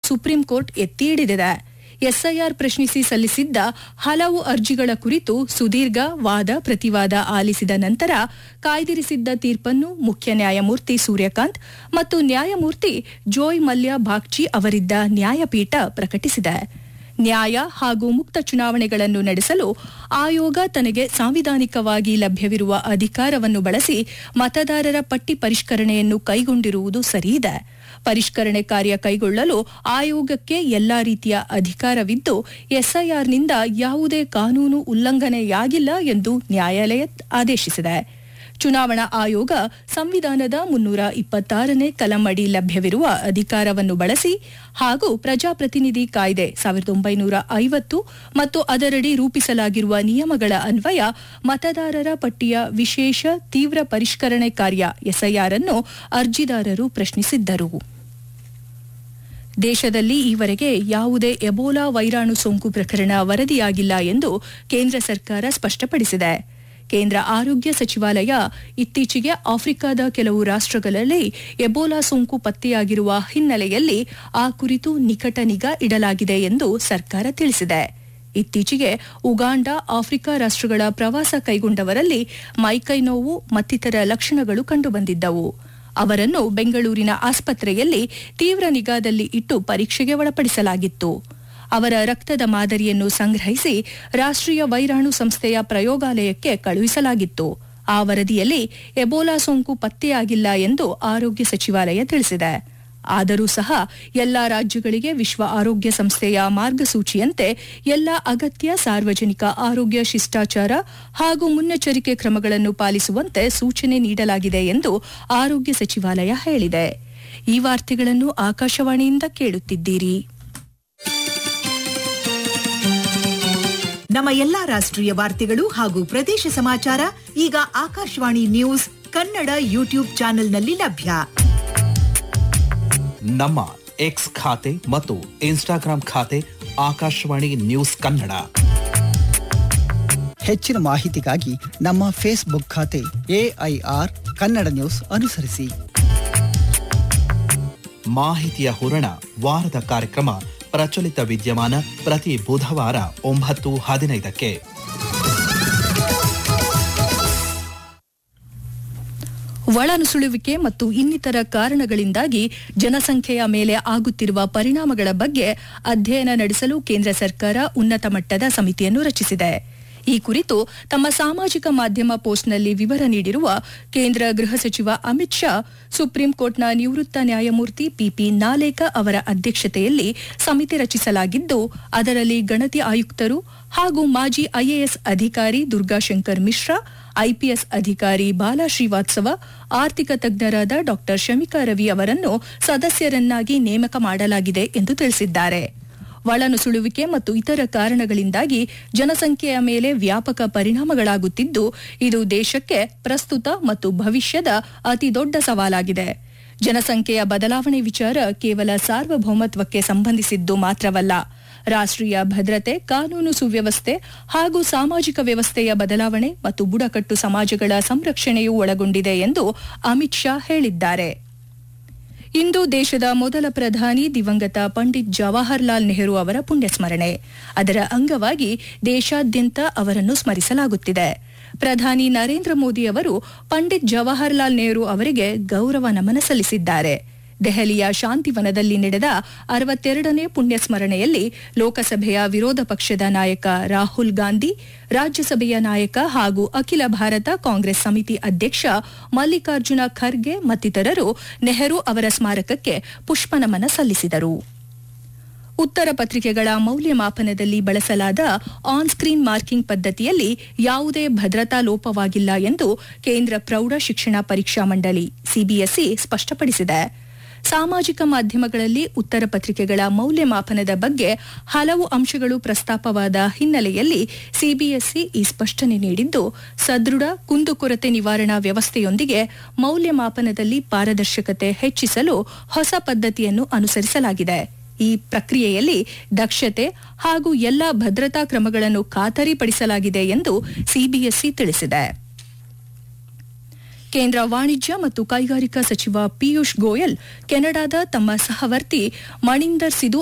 supreme court ಎತ್ತಿ ಹಿಡಿದಿದೆ SIR ಪ್ರಶ್ನಿಸಿ ಸಲ್ಲಿಸಿದ್ದ ಹಲವು ಅರ್ಜಿಗಳ ಕುರಿತು ಸುದೀರ್ಘ ವಾದ ಪ್ರತಿವಾದ ಆಲಿಸಿದ ನಂತರ ಕಾಯ್ದಿರಿಸಿದ್ದ ತೀರ್ಪನ್ನು ಮುಖ್ಯ ನ್ಯಾಯಮೂರ್ತಿ ಸೂರ್ಯಕಾಂತ್ ಮತ್ತು ನ್ಯಾಯಮೂರ್ತಿ ಜೋಯ್ ಮಲ್ಯ ಬಾಗ್ಚಿ ಅವರಿದ್ದ ನ್ಯಾಯಪೀಠ ಪ್ರಕಟಿಸಿದೆ ನ್ಯಾಯ ಹಾಗೂ ಮುಕ್ತ ಚುನಾವಣೆಗಳನ್ನು ನಡೆಸಲು ಆಯೋಗ ತನಗೆ ಸಾಂವಿಧಾನಿಕವಾಗಿ ಲಭ್ಯವಿರುವ ಅಧಿಕಾರವನ್ನು ಬಳಸಿ ಮತದಾರರ ಪಟ್ಟಿ ಪರಿಷ್ಕರಣೆಯನ್ನು ಕೈಗೊಂಡಿರುವುದು ಸರಿಯಿದೆ ಪರಿಷ್ಕರಣೆ ಕಾರ್ಯ ಕೈಗೊಳ್ಳಲು ಆಯೋಗಕ್ಕೆ ಎಲ್ಲಾ ರೀತಿಯ ಅಧಿಕಾರವಿದ್ದು ಎಸ್ಐಆರ್ನಿಂದ ಯಾವುದೇ ಕಾನೂನು ಉಲ್ಲಂಘನೆಯಾಗಿಲ್ಲ ಎಂದು ನ್ಯಾಯಾಲಯ ಆದೇಶಿಸಿದೆ ಚುನಾವಣಾ ಆಯೋಗ ಸಂವಿಧಾನದ ಮುನ್ನೂರ ಇಪ್ಪತ್ತಾರನೇ ಕಲಂ ಅಡಿ ಲಭ್ಯವಿರುವ ಅಧಿಕಾರವನ್ನು ಬಳಸಿ ಹಾಗೂ ಪ್ರಜಾಪ್ರತಿನಿಧಿ ಕಾಯ್ದೆ ಸಾವಿರದ ಒಂಬೈನೂರ ಐವತ್ತು ಮತ್ತು ಅದರಡಿ ರೂಪಿಸಲಾಗಿರುವ ನಿಯಮಗಳ ಅನ್ವಯ ಮತದಾರರ ಪಟ್ಟಿಯ ವಿಶೇಷ ತೀವ್ರ ಪರಿಷ್ಕರಣೆ ಕಾರ್ಯ ಎಸ್ಐಆರ್ ಅನ್ನು ಅರ್ಜಿದಾರರು ಪ್ರಶ್ನಿಸಿದ್ದರು ದೇಶದಲ್ಲಿ ಈವರೆಗೆ ಯಾವುದೇ ಎಬೋಲಾ ವೈರಾಣು ಸೋಂಕು ಪ್ರಕರಣ ವರದಿಯಾಗಿಲ್ಲ ಎಂದು ಕೇಂದ್ರ ಸರ್ಕಾರ ಸ್ಪಷ್ಟಪಡಿಸಿದೆ ಕೇಂದ್ರ ಆರೋಗ್ಯ ಸಚಿವಾಲಯ ಇತ್ತೀಚೆಗೆ ಆಫ್ರಿಕಾದ ಕೆಲವು ರಾಷ್ಟ್ರಗಳಲ್ಲಿ ಎಬೋಲಾ ಸೋಂಕು ಪತ್ತೆಯಾಗಿರುವ ಹಿನ್ನೆಲೆಯಲ್ಲಿ ಆ ಕುರಿತು ನಿಕಟ ನಿಗಾ ಇಡಲಾಗಿದೆ ಎಂದು ಸರ್ಕಾರ ತಿಳಿಸಿದೆ ಇತ್ತೀಚೆಗೆ ಉಗಾಂಡ ಆಫ್ರಿಕಾ ರಾಷ್ಟ್ರಗಳ ಪ್ರವಾಸ ಕೈಗೊಂಡವರಲ್ಲಿ ಮೈಕೈ ನೋವು ಮತ್ತಿತರ ಲಕ್ಷಣಗಳು ಕಂಡುಬಂದಿದ್ದವು ಅವರನ್ನು ಬೆಂಗಳೂರಿನ ಆಸ್ಪತ್ರೆಯಲ್ಲಿ ತೀವ್ರ ನಿಗಾದಲ್ಲಿ ಇಟ್ಟು ಪರೀಕ್ಷೆಗೆ ಒಳಪಡಿಸಲಾಗಿತ್ತು ಅವರ ರಕ್ತದ ಮಾದರಿಯನ್ನು ಸಂಗ್ರಹಿಸಿ ರಾಷ್ಟ್ರೀಯ ವೈರಾಣು ಸಂಸ್ಥೆಯ ಪ್ರಯೋಗಾಲಯಕ್ಕೆ ಕಳುಹಿಸಲಾಗಿತ್ತು ಆ ವರದಿಯಲ್ಲಿ ಎಬೋಲಾ ಸೋಂಕು ಪತ್ತೆಯಾಗಿಲ್ಲ ಎಂದು ಆರೋಗ್ಯ ಸಚಿವಾಲಯ ತಿಳಿಸಿದೆ ಆದರೂ ಸಹ ಎಲ್ಲಾ ರಾಜ್ಯಗಳಿಗೆ ವಿಶ್ವ ಆರೋಗ್ಯ ಸಂಸ್ಥೆಯ ಮಾರ್ಗಸೂಚಿಯಂತೆ ಎಲ್ಲಾ ಅಗತ್ಯ ಸಾರ್ವಜನಿಕ ಆರೋಗ್ಯ ಶಿಷ್ಟಾಚಾರ ಹಾಗೂ ಮುನ್ನೆಚ್ಚರಿಕೆ ಕ್ರಮಗಳನ್ನು ಪಾಲಿಸುವಂತೆ ಸೂಚನೆ ನೀಡಲಾಗಿದೆ ಎಂದು ಆರೋಗ್ಯ ಸಚಿವಾಲಯ ಹೇಳಿದೆ ಈ ವಾರ್ತೆಗಳನ್ನು ಆಕಾಶವಾಣಿಯಿಂದ ಕೇಳುತ್ತಿದ್ದೀರಿ ನಮ್ಮ ಎಲ್ಲಾ ರಾಷ್ಟ್ರೀಯ ವಾರ್ತೆಗಳು ಹಾಗೂ ಪ್ರದೇಶ ಸಮಾಚಾರ ಈಗ ಆಕಾಶವಾಣಿ ನ್ಯೂಸ್ ಕನ್ನಡ ಯೂಟ್ಯೂಬ್ ಚಾನೆಲ್ನಲ್ಲಿ ಲಭ್ಯ ನಮ್ಮ ಎಕ್ಸ್ ಖಾತೆ ಮತ್ತು ಇನ್ಸ್ಟಾಗ್ರಾಂ ಖಾತೆ ಆಕಾಶವಾಣಿ ನ್ಯೂಸ್ ಕನ್ನಡ ಹೆಚ್ಚಿನ ಮಾಹಿತಿಗಾಗಿ ನಮ್ಮ ಫೇಸ್ಬುಕ್ ಖಾತೆ ಎಐಆರ್ ಕನ್ನಡ ನ್ಯೂಸ್ ಅನುಸರಿಸಿ ಮಾಹಿತಿಯ ಹೂರಣ ವಾರದ ಕಾರ್ಯಕ್ರಮ ಪ್ರಚಲಿತ ವಿದ್ಯಮಾನ ಪ್ರತಿ ಬುಧವಾರ ಒಂಬತ್ತು ಹದಿನೈದಕ್ಕೆ ಒಳನುಸುಳುವಿಕೆ ಮತ್ತು ಇನ್ನಿತರ ಕಾರಣಗಳಿಂದಾಗಿ ಜನಸಂಖ್ಯೆಯ ಮೇಲೆ ಆಗುತ್ತಿರುವ ಪರಿಣಾಮಗಳ ಬಗ್ಗೆ ಅಧ್ಯಯನ ನಡೆಸಲು ಕೇಂದ್ರ ಸರ್ಕಾರ ಉನ್ನತ ಮಟ್ಟದ ಸಮಿತಿಯನ್ನು ರಚಿಸಿದೆ ಈ ಕುರಿತು ತಮ್ಮ ಸಾಮಾಜಿಕ ಮಾಧ್ಯಮ ಪೋಸ್ಟ್ನಲ್ಲಿ ವಿವರ ನೀಡಿರುವ ಕೇಂದ್ರ ಗೃಹ ಸಚಿವ ಅಮಿತ್ ಶಾ ಸುಪ್ರೀಂ ಕೋರ್ಟ್ನ ನಿವೃತ್ತ ನ್ಯಾಯಮೂರ್ತಿ ಪಿಪಿ ನಾಲೇಕ ಅವರ ಅಧ್ಯಕ್ಷತೆಯಲ್ಲಿ ಸಮಿತಿ ರಚಿಸಲಾಗಿದ್ದು ಅದರಲ್ಲಿ ಗಣತಿ ಆಯುಕ್ತರು ಹಾಗೂ ಮಾಜಿ ಐಎಎಸ್ ಅಧಿಕಾರಿ ದುರ್ಗಾಶಂಕರ್ ಮಿಶ್ರಾ ಐಪಿಎಸ್ ಅಧಿಕಾರಿ ಬಾಲಾ ಶ್ರೀವಾತ್ಸವ ಆರ್ಥಿಕ ತಜ್ಞರಾದ ಡಾ ಶಮಿಕಾ ರವಿ ಅವರನ್ನು ಸದಸ್ಯರನ್ನಾಗಿ ನೇಮಕ ಮಾಡಲಾಗಿದೆ ಎಂದು ತಿಳಿಸಿದ್ದಾರೆ ಒಳನುಸುಳುವಿಕೆ ಮತ್ತು ಇತರ ಕಾರಣಗಳಿಂದಾಗಿ ಜನಸಂಖ್ಯೆಯ ಮೇಲೆ ವ್ಯಾಪಕ ಪರಿಣಾಮಗಳಾಗುತ್ತಿದ್ದು ಇದು ದೇಶಕ್ಕೆ ಪ್ರಸ್ತುತ ಮತ್ತು ಭವಿಷ್ಯದ ಅತಿದೊಡ್ಡ ಸವಾಲಾಗಿದೆ ಜನಸಂಖ್ಯೆಯ ಬದಲಾವಣೆ ವಿಚಾರ ಕೇವಲ ಸಾರ್ವಭೌಮತ್ವಕ್ಕೆ ಸಂಬಂಧಿಸಿದ್ದು ಮಾತ್ರವಲ್ಲ ರಾಷ್ಟ್ರೀಯ ಭದ್ರತೆ ಕಾನೂನು ಸುವ್ಯವಸ್ಥೆ ಹಾಗೂ ಸಾಮಾಜಿಕ ವ್ಯವಸ್ಥೆಯ ಬದಲಾವಣೆ ಮತ್ತು ಬುಡಕಟ್ಟು ಸಮಾಜಗಳ ಸಂರಕ್ಷಣೆಯೂ ಒಳಗೊಂಡಿದೆ ಎಂದು ಅಮಿತ್ ಶಾ ಹೇಳಿದ್ದಾರೆ ಇಂದು ದೇಶದ ಮೊದಲ ಪ್ರಧಾನಿ ದಿವಂಗತ ಪಂಡಿತ್ ಜವಾಹರ್ಲಾಲ್ ನೆಹರು ಅವರ ಪುಣ್ಯಸ್ಮರಣೆ ಅದರ ಅಂಗವಾಗಿ ದೇಶಾದ್ಯಂತ ಅವರನ್ನು ಸ್ಮರಿಸಲಾಗುತ್ತಿದೆ ಪ್ರಧಾನಿ ನರೇಂದ್ರ ಮೋದಿ ಅವರು ಪಂಡಿತ್ ಜವಾಹರ್ಲಾಲ್ ನೆಹರು ಅವರಿಗೆ ಗೌರವ ನಮನ ಸಲ್ಲಿಸಿದ್ದಾರೆ ದೆಹಲಿಯ ಶಾಂತಿವನದಲ್ಲಿ ನಡೆದ ಅರವತ್ತೆರಡನೇ ಪುಣ್ಯಸ್ಮರಣೆಯಲ್ಲಿ ಲೋಕಸಭೆಯ ವಿರೋಧ ಪಕ್ಷದ ನಾಯಕ ರಾಹುಲ್ ಗಾಂಧಿ ರಾಜ್ಯಸಭೆಯ ನಾಯಕ ಹಾಗೂ ಅಖಿಲ ಭಾರತ ಕಾಂಗ್ರೆಸ್ ಸಮಿತಿ ಅಧ್ಯಕ್ಷ ಮಲ್ಲಿಕಾರ್ಜುನ ಖರ್ಗೆ ಮತ್ತಿತರರು ನೆಹರು ಅವರ ಸ್ಮಾರಕಕ್ಕೆ ಪುಷ್ಪನಮನ ಸಲ್ಲಿಸಿದರು ಉತ್ತರ ಪತ್ರಿಕೆಗಳ ಮೌಲ್ಯಮಾಪನದಲ್ಲಿ ಬಳಸಲಾದ ಆನ್ ಸ್ಕ್ರೀನ್ ಮಾರ್ಕಿಂಗ್ ಪದ್ಧತಿಯಲ್ಲಿ ಯಾವುದೇ ಭದ್ರತಾ ಲೋಪವಾಗಿಲ್ಲ ಎಂದು ಕೇಂದ್ರ ಪ್ರೌಢ ಶಿಕ್ಷಣ ಪರೀಕ್ಷಾ ಮಂಡಳಿ ಸಿಬಿಎಸ್ಇ ಸ್ಪಷ್ಟಪಡಿಸಿದೆ ಸಾಮಾಜಿಕ ಮಾಧ್ಯಮಗಳಲ್ಲಿ ಉತ್ತರ ಪತ್ರಿಕೆಗಳ ಮೌಲ್ಯಮಾಪನದ ಬಗ್ಗೆ ಹಲವು ಅಂಶಗಳು ಪ್ರಸ್ತಾಪವಾದ ಹಿನ್ನೆಲೆಯಲ್ಲಿ ಸಿಬಿಎಸ್ಇ ಈ ಸ್ಪಷ್ಟನೆ ನೀಡಿದ್ದು ಸದೃಢ ಕುಂದುಕೊರತೆ ನಿವಾರಣಾ ವ್ಯವಸ್ಥೆಯೊಂದಿಗೆ ಮೌಲ್ಯಮಾಪನದಲ್ಲಿ ಪಾರದರ್ಶಕತೆ ಹೆಚ್ಚಿಸಲು ಹೊಸ ಪದ್ಧತಿಯನ್ನು ಅನುಸರಿಸಲಾಗಿದೆ ಈ ಪ್ರಕ್ರಿಯೆಯಲ್ಲಿ ದಕ್ಷತೆ ಹಾಗೂ ಎಲ್ಲಾ ಭದ್ರತಾ ಕ್ರಮಗಳನ್ನು ಖಾತರಿಪಡಿಸಲಾಗಿದೆ ಎಂದು ಸಿಬಿಎಸ್ಇ ತಿಳಿಸಿದೆ ಕೇಂದ್ರ ವಾಣಿಜ್ಯ ಮತ್ತು ಕೈಗಾರಿಕಾ ಸಚಿವ ಪಿಯೂಷ್ ಗೋಯಲ್ ಕೆನಡಾದ ತಮ್ಮ ಸಹವರ್ತಿ ಮಣಿಂದರ್ ಸಿದು